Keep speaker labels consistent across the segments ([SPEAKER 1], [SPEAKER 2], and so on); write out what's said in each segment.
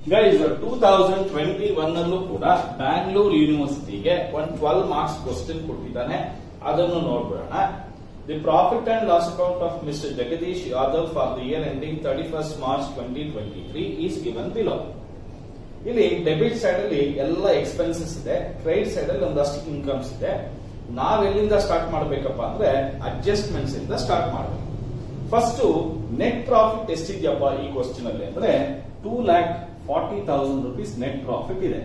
[SPEAKER 1] guys two thousand twenty one ಅಲ್ಲೂ ಕೂಡ ಬ್ಯಾಂಗ್ಳೂರ್ ಯೂನಿವರ್ಸಿಟಿಗೆ ಒಂದು ಟ್ವೆಲ್ ಮಾರ್ಕ್ಸ್ ಕ್ವಶನ್ ಕೊಟ್ಟಿದ್ದಾನೆ ಅದನ್ನು ನೋಡ್ಬಿಡೋಣ the profit and loss account of mister Jagadish Yadav for the year ending thirty first March twenty twenty three is given below ಇಲ್ಲಿ debit side ಅಲ್ಲಿ ಎಲ್ಲ expenses ಇದೆ ಕ್ರೆಡಿಟ್ ಸೈಡ್ ಅಲ್ಲಿ ಒಂದಷ್ಟು ಇನ್ಕಮ್ಸ್ ಇದೆ ನಾವ್ ಎಲ್ಲಿಂದ ಸ್ಟಾರ್ಟ್ ಮಾಡ್ಬೇಕಪ್ಪ ಅಂದ್ರೆ ಅಡ್ಜಸ್ಟ್ಮೆಂಟ್ಸ್ ಇಂದ ಸ್ಟಾರ್ಟ್ ಮಾಡಬೇಕು ಫಸ್ಟ್ ನೆಟ್ ಪ್ರಾಫಿಟ್ ಎಷ್ಟಿದ್ಯಪ್ಪ ಈ ಕ್ವಶನ್ ಅಲ್ಲಿ ಅಂದ್ರೆ two lakh forty thousand rupees net profit ಇದೆ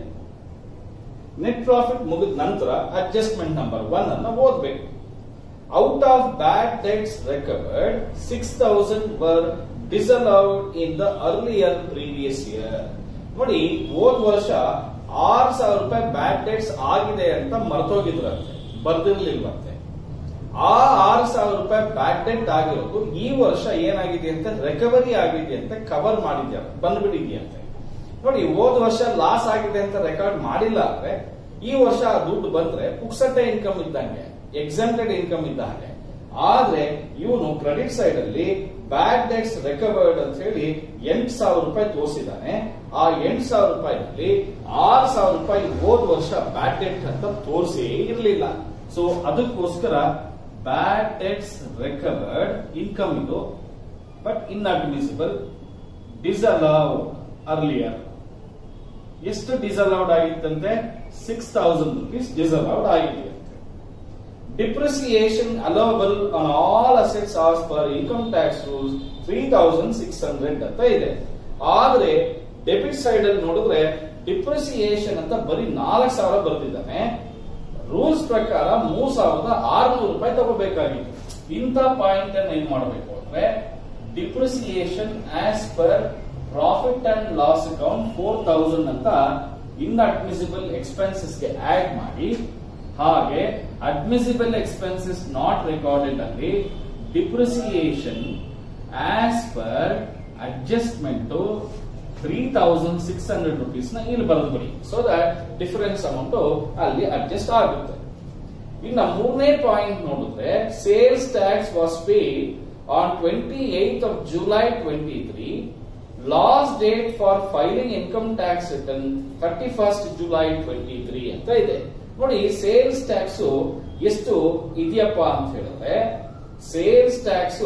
[SPEAKER 1] ನೆಟ್ ಪ್ರಾಫಿಟ್ ಮುಗಿದ ನಂತರ ಅಡ್ಜಸ್ಟ್ಮೆಂಟ್ ನಂಬರ್ ಒನ್ ಅನ್ನ ಓದ್ಬೇಕು out of bad debts recovered six thousand were disallowed in the earlier previous year ನೋಡಿ ಹೋದ್ ವರ್ಷ ಆರ್ ಸಾವಿರ ರೂಪಾಯಿ ಬ್ಯಾಡ್ ಡೆಟ್ಸ್ ಆಗಿದೆ ಅಂತ ಮರ್ತೋಗಿದ್ರಂತೆ ಬರ್ದಿರ್ಲಿಲ್ವಂತೆ ಆ ಆರು ಸಾವಿರ ರೂಪಾಯಿ ಬ್ಯಾಡ್ ಡೆಟ್ ಆಗಿರೋದು ಈ ವರ್ಷ ಏನಾಗಿದೆ ಅಂತ ರಿಕವರಿ ಆಗಿದೆ ಅಂತ ಕವರ್ ಮಾಡಿದ್ಯಾರ ಬಂದ್ಬಿಟ್ಟಿದ್ಯಂತೆ ನೋಡಿ ಹೋದ್ ವರ್ಷ ಲಾಸ್ ಆಗಿದೆ ಅಂತ ರೆಕಾರ್ಡ್ ಮಾಡಿಲ್ಲ ಅಂದ್ರೆ ಈ ವರ್ಷ ಆ ದುಡ್ಡು ಬಂದ್ರೆ ಪುಕ್ಸಟ್ಟೆ ಇನ್ಕಮ್ ಇದ್ದಂಗೆ ಎಕ್ಸಾಮ್ಟೆಡ್ ಇನ್ಕಮ್ ಇದ್ದ ಹಾಗೆ ಆದ್ರೆ ಇವನು ಕ್ರೆಡಿಟ್ ಸೈಡ್ ಅಲ್ಲಿ ಬ್ಯಾಡ್ ಡೆಟ್ಸ್ ರಿಕವರ್ಡ್ ಅಂತ ಹೇಳಿ ಎಂಟು ಸಾವಿರ ರೂಪಾಯಿ ತೋರಿಸಿದಾನೆ ಆ ಎಂಟು ಸಾವಿರ ರೂಪಾಯಿನಲ್ಲಿ ಆರು ಸಾವಿರ ರೂಪಾಯಿ ಹೋದ್ ವರ್ಷ ಬ್ಯಾಡ್ ಡೆಟ್ ಅಂತ ತೋರಿಸಿ ಇರಲಿಲ್ಲ ಸೊ ಅದಕ್ಕೋಸ್ಕರ ಬ್ಯಾಡ್ ಡೆಟ್ಸ್ ರಿಕವರ್ಡ್ ಇನ್ಕಮ್ ಇದು ಬಟ್ ಇನ್ಅಡ್ಮಿಸಿಬಲ್ ಡಿಸಲೌಡ್ ಅರ್ಲಿಯರ್ ಎಷ್ಟು ಡಿಸಲೌಡ್ ಆಗಿತ್ತಂತೆ ಸಿಕ್ಸ್ ತೌಸಂಡ್ ರುಪೀಸ್ ಡಿಸಲೌಡ್ ಆಗಿದೆ depreciation allowable on all assets as per income tax rules three thousand six hundred ಅಂತ ಇದೆ ಆದ್ರೆ ಡೆಬಿಟ್ ಸೈಡ್ ಅಲ್ಲಿ ನೋಡಿದ್ರೆ ಡಿಪ್ರಿಸಿಯೇಷನ್ ಅಂತ ಬರೀ ನಾಲ್ಕು ಸಾವಿರ ಬರ್ತಿದ್ದಾನೆ ರೂಲ್ಸ್ ಪ್ರಕಾರ ಮೂರ್ ಸಾವಿರದ ಆರ್ನೂರು ರೂಪಾಯಿ ತಗೋಬೇಕಾಗಿತ್ತು ಇಂಥ ಪಾಯಿಂಟ್ ಅನ್ನ ಏನ್ ಮಾಡಬೇಕು ಅಂದ್ರೆ depreciation as per profit and loss account four thousand ಅಂತ ಇನ್ ಅಡ್ಮಿಸಿಬಲ್ ಎಕ್ಸ್ಪೆನ್ಸಸ್ ಗೆ ಆಡ್ ಮಾಡಿ ಹಾಗೆ ಅಡ್ಮಿಸಿಬಲ್ ಎಕ್ಸ್ಪೆನ್ಸಸ್ ನಾಟ್ ರೆಕಾರ್ಡೆಡ್ ಅಲ್ಲಿ depreciation as per adjustment three thousand six hundred rupees ನ ಇಲ್ಲಿ ಬರೆದ್ಬಿಡಿ ಸೊ ದಟ್ ಡಿಫರೆನ್ಸ್ ಅಮೌಂಟ್ ಅಲ್ಲಿ ಅಡ್ಜಸ್ಟ್ ಆಗುತ್ತೆ ಇನ್ನ ಮೂರನೇ ಪಾಯಿಂಟ್ ನೋಡಿದ್ರೆ sales tax was paid on twenty eight of July twenty three last date for filing income tax return thirty first July twenty three ಅಂತ ಇದೆ ನೋಡಿ ಸೇಲ್ಸ್ ಟ್ಯಾಕ್ಸ್ ಎಷ್ಟು ಇದೆಯಪ್ಪ ಅಂತ ಹೇಳಿದ್ರೆ ಸೇಲ್ಸ್ ಟ್ಯಾಕ್ಸ್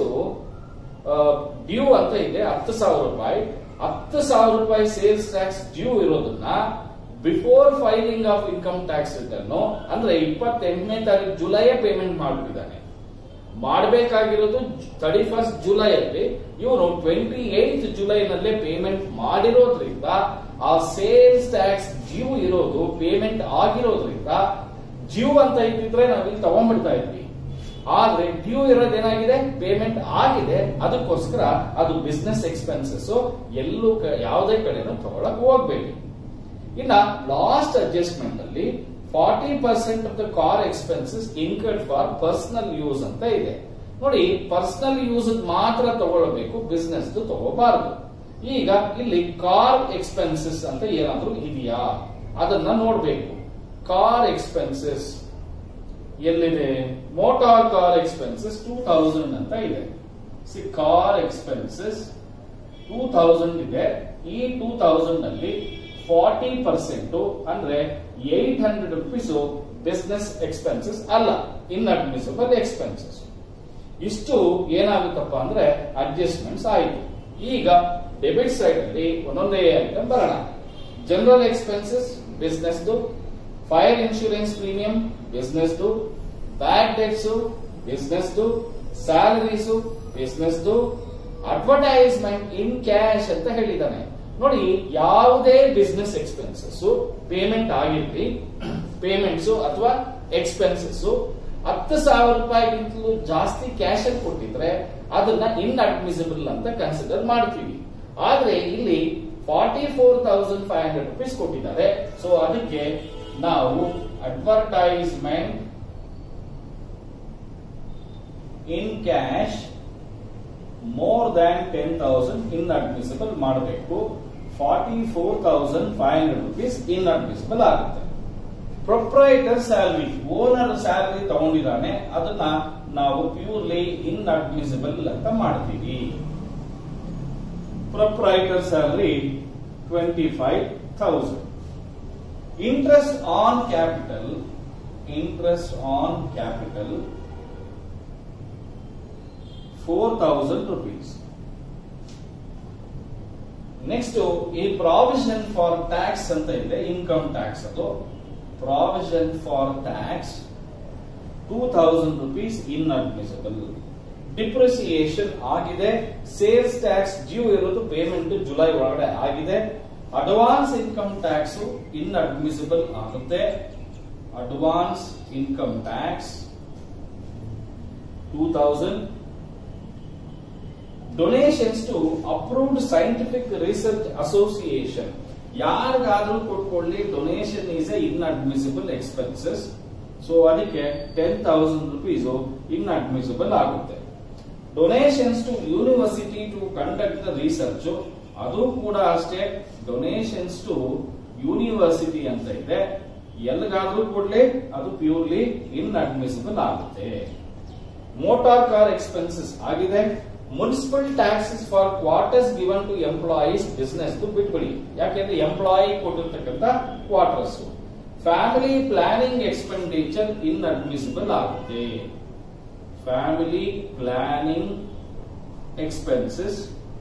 [SPEAKER 1] ಡ್ಯೂ ಅಂತ ಇದೆ ಹತ್ತು ಸಾವಿರ ರೂಪಾಯಿ ಹತ್ತು ಸಾವಿರ ರೂಪಾಯಿ ಸೇಲ್ಸ್ ಟ್ಯಾಕ್ಸ್ ಡ್ಯೂ ಇರೋದನ್ನ before filing of income tax return ಅಂದ್ರೆ ಇಪ್ಪತ್ತೆಂಟನೇ ತಾರೀಕು ಜುಲೈಯೇ ಪೇಮೆಂಟ್ ಮಾಡ್ಬಿಟ್ಟಿದ್ದಾನೆ ಮಾಡಬೇಕಾಗಿರೋದು ತರ್ಟಿ ಫಸ್ಟ್ ಜುಲೈ ಅಲ್ಲಿ ಇವನು ಟ್ವೆಂಟಿ ಏಟ್ ಜುಲೈನಲ್ಲೇ ಪೇಮೆಂಟ್ ಮಾಡಿರೋದ್ರಿಂದ ಆ ಸೇಲ್ಸ್ ಟ್ಯಾಕ್ಸ್ ಡ್ಯೂ ಇರೋದು ಪೇಮೆಂಟ್ ಆಗಿರೋದ್ರಿಂದ ಡ್ಯೂ ಅಂತ ಇದ್ದಿದ್ರೆ ನಾವು ಇಲ್ಲಿ ತಗೊಂಡ್ಬಿಡ್ತಾ ಇದ್ವಿ ಆದ್ರೆ ಡ್ಯೂ ಇರೋದೇನಾಗಿದೆ ಪೇಮೆಂಟ್ ಆಗಿದೆ ಅದಕ್ಕೋಸ್ಕರ ಅದು ಬಿಸ್ನೆಸ್ ಎಕ್ಸ್ಪೆನ್ಸಸ್ ಎಲ್ಲೂ ಯಾವುದೇ ಕಡೆನೂ ತಗೊಳಕ್ ಹೋಗ್ಬೇಡಿ ಇನ್ನ ಲಾಸ್ಟ್ ಅಡ್ಜಸ್ಟ್ಮೆಂಟ್ ಅಲ್ಲಿ forty percent of the car expenses incurred for personal use ಅಂತ ಇದೆ ನೋಡಿ ಪರ್ಸನಲ್ ಯೂಸ್ ಮಾತ್ರ ತಗೊಳ್ಬೇಕು ಬಿಸ್ನೆಸ್ ತಗೋಬಾರದು ಈಗ ಇಲ್ಲಿ ಕಾರ್ ಎಕ್ಸ್ಪೆನ್ಸಸ್ ಅಂತ ಏನಾದ್ರೂ ಇದೆಯಾ ಅದನ್ನ ನೋಡ್ಬೇಕು ಕಾರ್ ಎಕ್ಸ್ಪೆನ್ಸಸ್ ಎಲ್ಲಿದೆ motor car expenses two thousand ಅಂತ ಇದೆ see car expenses two thousand ಇದೆ ಈ ಟೂ ತೌಸಂಡ್ ನಲ್ಲಿ ಫಾರ್ಟಿ ಪರ್ಸೆಂಟ್ ಅಂದ್ರೆ eight hundred rupees business expenses ಅಲ್ಲ ಇನ್ ಅಡ್ಮಿಸಿಬಲ್ ಎಕ್ಸ್ಪೆನ್ಸಸ್ ಇಷ್ಟು ಏನಾಗುತ್ತಪ್ಪ ಅಂದ್ರೆ ಅಡ್ಜಸ್ಟ್ಮೆಂಟ್ಸ್ ಆಯಿತು ಈಗ ಡೆಬಿಟ್ ಸೈಡ್ ಅಲ್ಲಿ ಒಂದೊಂದೇ ಐಟಮ್ ಬರೋಣ general expenses business fire insurance premium business bad debts business salaries business advertisement in cash ಅಂತ ಹೇಳಿದ್ದಾನೆ ನೋಡಿ ಯಾವುದೇ ಬಿಸ್ನೆಸ್ ಎಕ್ಸ್ಪೆನ್ಸಸ್ ಪೇಮೆಂಟ್ ಆಗಿರ್ಲಿ ಪೇಮೆಂಟ್ಸ್ ಅಥವಾ ಎಕ್ಸ್ಪೆನ್ಸಸ್ ಹತ್ತು ಸಾವಿರ ರೂಪಾಯಿಗಿಂತಲೂ ಜಾಸ್ತಿ ಕ್ಯಾಶ್ ಅಲ್ಲಿ ಕೊಟ್ಟಿದ್ರೆ ಅದನ್ನ ಇನ್ ಅಡ್ಮಿಸಿಬಲ್ ಅಂತ ಕನ್ಸಿಡರ್ ಮಾಡ್ತೀವಿ ಆದ್ರೆ ಇಲ್ಲಿ forty four thousand five hundred rupees ಕೊಟ್ಟಿದ್ದಾರೆ ಸೊ ಅದಕ್ಕೆ ನಾವು advertisement in cash more than ten thousand inadmissible ಮಾಡಬೇಕು forty four thousand five hundred rupees inadmissible ಆಗುತ್ತೆ ಪ್ರೊಪ್ರೈಟರ್ ಸ್ಯಾಲರಿ ಓನರ್ ಸ್ಯಾಲರಿ ತಗೊಂಡಿದ್ದಾನೆ ಅದನ್ನ ನಾವು ಪ್ಯೂರ್ಲಿ ಇನ್ ಅಡ್ಮಿಸಿಬಲ್ ಅಂತ ಮಾಡ್ತೀವಿ proprietor salary twenty five thousand interest on capital interest on capital four thousand rupees next ಈ provision for tax ಅಂತ ಇದೆ income tax ಅದು provision for tax two thousand rupees inadmissible depreciation ಆಗಿದೆ sales tax due ಇರೋದು payment July ಒಳಗಡೆ ಆಗಿದೆ advance income tax inadmissible ಆಗುತ್ತೆ advance income tax two thousand donations to approved scientific research association ಯಾರಿಗಾದ್ರೂ ಕೊಟ್ಕೊಳ್ಳಿ donation is a inadmissible expenses so ಅದಕ್ಕೆ ten thousand rupees inadmissible ಆಗುತ್ತೆ donations to university to conduct the research ಅದು ಕೂಡ ಅಷ್ಟೇ donations to university ಅಂತ ಇದೆ ಎಲ್ಲಿಗಾದ್ರೂ ಕೊಡ್ಲಿ ಅದು ಪ್ಯೂರ್ಲಿ ಇನ್ ಅಡ್ಮಿಸಿಬಲ್ ಆಗುತ್ತೆ ಮೋಟಾರ್ ಕಾರ್ ಎಕ್ಸ್ಪೆನ್ಸಸ್ ಆಗಿದೆ municipal taxes for quarters given to employees business ಬಿಟ್ಬಿಡಿ ಯಾಕೆಂದ್ರೆ ಎಂಪ್ಲಾಯಿ ಕೊಟ್ಟಿರ್ತಕ್ಕಂಥ quarters family planning expenditure inadmissible ಆಗುತ್ತೆ family planning expenses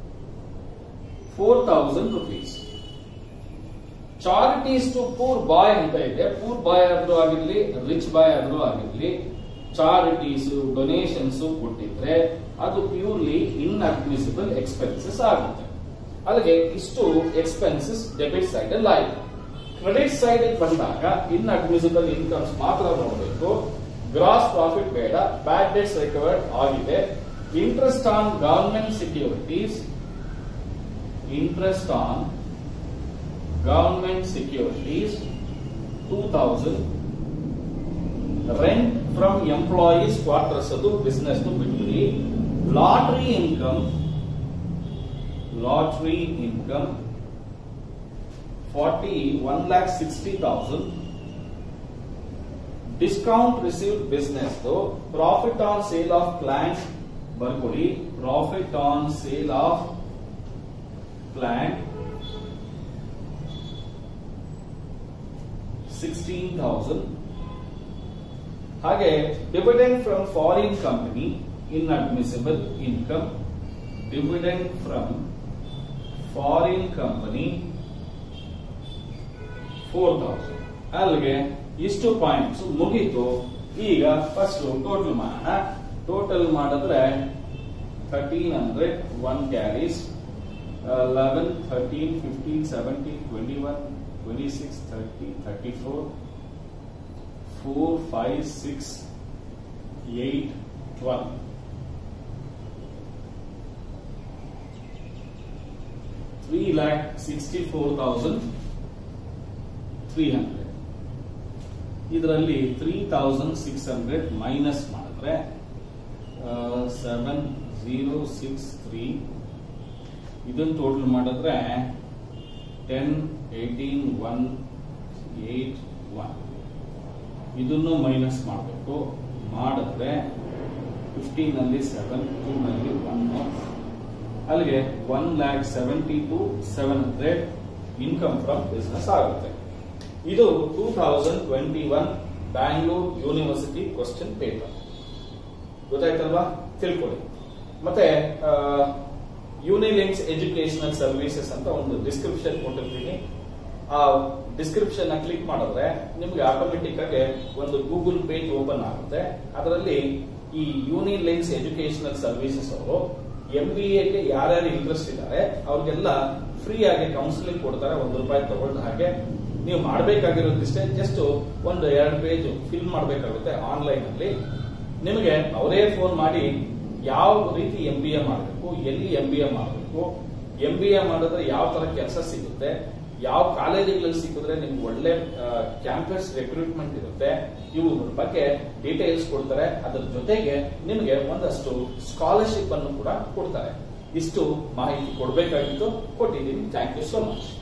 [SPEAKER 1] four thousand rupees charities to poor boy ಅಂತ ಇದೆ poor ಬಾಯ್ ಆದ್ರೂ ಆಗಿರ್ಲಿ ರಿಚ್ ಬಾಯ್ ಆದ್ರೂ ಆಗಿರ್ಲಿ ಚಾರಿಟೀಸ್ ಡೊನೇಷನ್ಸ್ ಕೊಟ್ಟಿದ್ರೆ ಅದು ಪ್ಯೂರ್ಲಿ ಇನ್ ಅಡ್ಮಿಸಿಬಲ್ ಎಕ್ಸ್ಪೆನ್ಸಸ್ ಆಗುತ್ತೆ ಅಲ್ಲಿಗೆ ಇಷ್ಟು ಎಕ್ಸ್ಪೆನ್ಸಸ್ ಡೆಬಿಟ್ ಸೈಡ್ ಅಲ್ಲಿ ಆಯ್ತು ಕ್ರೆಡಿಟ್ ಸೈಡ್ ಬಂದಾಗ ಇನ್ ಅಡ್ಮಿಸಿಬಲ್ ಇನ್ಕಮ್ಸ್ ಮಾತ್ರ ನೋಡಬೇಕು ಗ್ರಾಸ್ ಪ್ರಾಫಿಟ್ ಬೇಡ ಬ್ಯಾಡ್ ಡೆಟ್ಸ್ ರಿಕವರ್ಡ್ ಆಗಿದೆ interest on government securities interest on government securities two thousand rent from employees quarters ಅದು ಬಿಸ್ನೆಸ್ ಬಿಟ್ಬಿಡಿ lottery income lottery income forty one lakh sixty thousand discount received business profit on sale of plant ಬರ್ಕೊಡಿ profit on sale of plant sixteen thousand ಹಾಗೆ dividend from foreign company inadmissible income dividend from foreign company four thousand ಅಲ್ಲಿಗೆ ಇಷ್ಟು points ಮುಗೀತು ಈಗ first total ಮಾಡೋಣ total ಮಾಡಿದ್ರೆ thirteen hundred one carries eleven thirteen fifteen seventeen twenty one twenty six thirty thirty four four five six eight twelve three lakh sixty four thousand three hundred ಇದರಲ್ಲಿ three thousand six hundred minus ಮಾಡಿದ್ರೆ seven zero six three ಇದನ್ನು total ಮಾಡಿದ್ರೆ ten eighteen one eight one ಇದನ್ನು minus ಮಾಡಬೇಕು ಮಾಡಿದ್ರೆ fifteen ಅಲ್ಲಿ seven two ನಲ್ಲಿ one ಅಲ್ಲಿಗೆ one lakh seventy two seven hundred income from business ಆಗುತ್ತೆ ಇದು two thousand twenty one Bangalore university question paper ಗೊತ್ತಾಯ್ತಲ್ವಾ ತಿಳ್ಕೊಳ್ಳಿ ಮತ್ತೆ ಯೂನಿಲಿಂಕ್ಸ್ ಎಜುಕೇಶನಲ್ ಸರ್ವಿಸಸ್ ಅಂತ ಒಂದು ಡಿಸ್ಕ್ರಿಪ್ಷನ್ ಕೊಟ್ಟಿರ್ತೀನಿ ಆ ಡಿಸ್ಕ್ರಿಪ್ಷನ್ ಕ್ಲಿಕ್ ಮಾಡಿದ್ರೆ ನಿಮ್ಗೆ ಆಟೋಮೆಟಿಕ್ ಆಗಿ ಒಂದು ಗೂಗಲ್ ಪೇಜ್ ಓಪನ್ ಆಗುತ್ತೆ ಅದರಲ್ಲಿ ಈ ಯೂನಿಲಿಂಕ್ಸ್ ಎಜುಕೇಶನಲ್ ಸರ್ವಿಸಸ್ ಅವರು ಎಂ ಬಿ ಎಗೆ ಯಾರ್ಯಾರು ಇಂಟ್ರೆಸ್ಟ್ ಇದ್ದಾರೆ ಅವ್ರಿಗೆಲ್ಲ ಫ್ರೀ ಆಗಿ ಕೌನ್ಸಿಲಿಂಗ್ ಕೊಡ್ತಾರೆ ಒಂದು ರೂಪಾಯಿ ತಗೊಳ್ದ ಹಾಗೆ ನೀವು ಮಾಡಬೇಕಾಗಿರೋದಿಷ್ಟೇ ಜಸ್ಟ್ ಒಂದು ಎರಡು ಪೇಜ್ ಫಿಲ್ ಮಾಡಬೇಕಾಗುತ್ತೆ ಆನ್ಲೈನ್ ಅಲ್ಲಿ ನಿಮಗೆ ಅವರೇ ಫೋನ್ ಮಾಡಿ ಯಾವ ರೀತಿ ಎಂ ಬಿ ಎ ಮಾಡಬೇಕು ಎಲ್ಲಿ ಎಂ ಬಿ ಎ ಮಾಡಬೇಕು ಎಂ ಬಿ ಎ ಮಾಡಿದ್ರೆ ಯಾವ ತರ ಕೆಲಸ ಸಿಗುತ್ತೆ ಯಾವ ಕಾಲೇಜುಗಳಲ್ಲಿ ಸಿಕ್ಕಿದ್ರೆ ನಿಮ್ಗೆ ಒಳ್ಳೆ ಕ್ಯಾಂಪಸ್ ರೆಕ್ರೂಟ್ಮೆಂಟ್ ಇರುತ್ತೆ ಇವು ಬಗ್ಗೆ ಡೀಟೇಲ್ಸ್ ಕೊಡ್ತಾರೆ ಅದರ ಜೊತೆಗೆ ನಿಮಗೆ ಒಂದಷ್ಟು ಸ್ಕಾಲರ್ಶಿಪ್ ಅನ್ನು ಕೂಡ ಕೊಡ್ತಾರೆ ಇಷ್ಟು ಮಾಹಿತಿ ಕೊಡಬೇಕಾಗಿತ್ತು ಕೊಟ್ಟಿದ್ದೀನಿ ಥ್ಯಾಂಕ್ ಯು ಸೋ ಮಚ್